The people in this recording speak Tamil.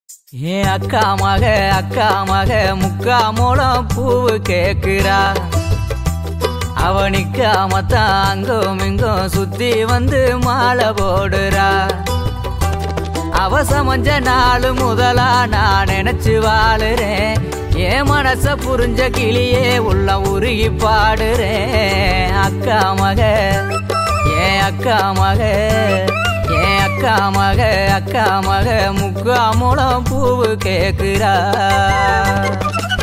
ஏன் அக்கா மக அக்கா மக முக்கா மூலம் பூவு கேக்குறா அவனிக்காமத்தான் அங்கும் இங்கும் சுத்தி வந்து மாலை போடுறா அவ சமஞ்ச நாள் முதலா நான் நினைச்சு வாழுறேன் என் மனச புரிஞ்ச கிளியே உள்ள உருகி பாடுறேன் அக்கா மக ஏன் அக்கா மக ஏன் அக்கா மக அக்கா மக முக்கா மூலம் பூவு கேக்குறா